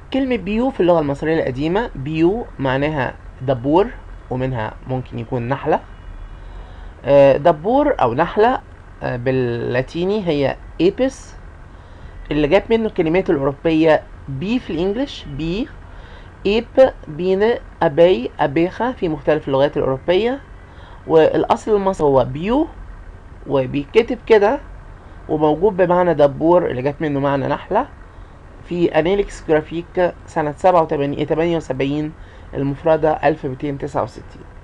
كلمة بيو في اللغة المصرية القديمة بيو معناها دبور ومنها ممكن يكون نحلة آه، دبور أو نحلة آه، باللاتيني هي ايبس اللي جاب منه الكلمات الأوروبية بي في الإنجليش بي ايب بينه أبي أبيخة في مختلف اللغات الأوروبية والأصل المصري هو بيو وبيتكتب كده وموجود بمعنى دبور اللي جات منه معنى نحلة في أنيليكس جرافيك سنة 87 78 المفردة 1269